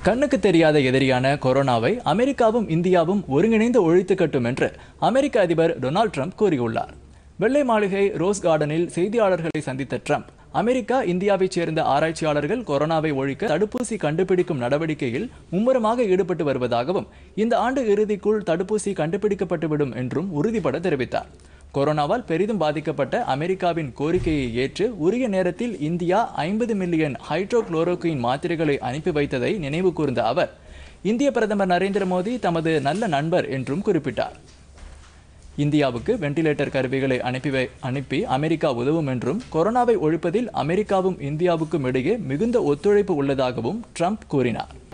கண்ணுக்கு தெரியாத எதிரியான கொரோனாவை அமெரிக்காவும் இந்தியாவும் ஒருங்கிணைந்து ஒழித்து கட்டும் என்று அமெரிக்க அதிபர் டொனால்ட் ட்ரம்ப் கூறியுள்ளார் வெள்ளை மாளிகை ரோஸ் கார்டனில் செய்தியாளர்களை சந்தித்த ட்ரம்ப் அமெரிக்கா இந்தியாவைச் சேர்ந்த ஆராய்ச்சியாளர்கள் கொரோனாவை ஒழிக்க தடுப்பூசி கண்டுபிடிக்கும் நடவடிக்கையில் மும்முரமாக ஈடுபட்டு வருவதாகவும் இந்த ஆண்டு இறுதிக்குள் தடுப்பூசி கண்டுபிடிக்கப்பட்டுவிடும் என்றும் உறுதிபட தெரிவித்தார் கொரோனாவால் பெரிதும் பாதிக்கப்பட்ட அமெரிக்காவின் கோரிக்கையை ஏற்று உரிய நேரத்தில் இந்தியா ஐம்பது மில்லியன் ஹைட்ரோகுளோரோகுயின் மாத்திரைகளை அனுப்பி வைத்ததை நினைவு கூர்ந்த அவர் இந்திய பிரதமர் நரேந்திர மோடி தமது நல்ல நண்பர் என்றும் குறிப்பிட்டார் இந்தியாவுக்கு வெண்டிலேட்டர் கருவிகளை அனுப்பி வை அனுப்பி அமெரிக்கா உதவும் என்றும் கொரோனாவை ஒழிப்பதில் அமெரிக்காவும் இந்தியாவுக்கும் இடையே மிகுந்த ஒத்துழைப்பு உள்ளதாகவும் ட்ரம்ப் கூறினார்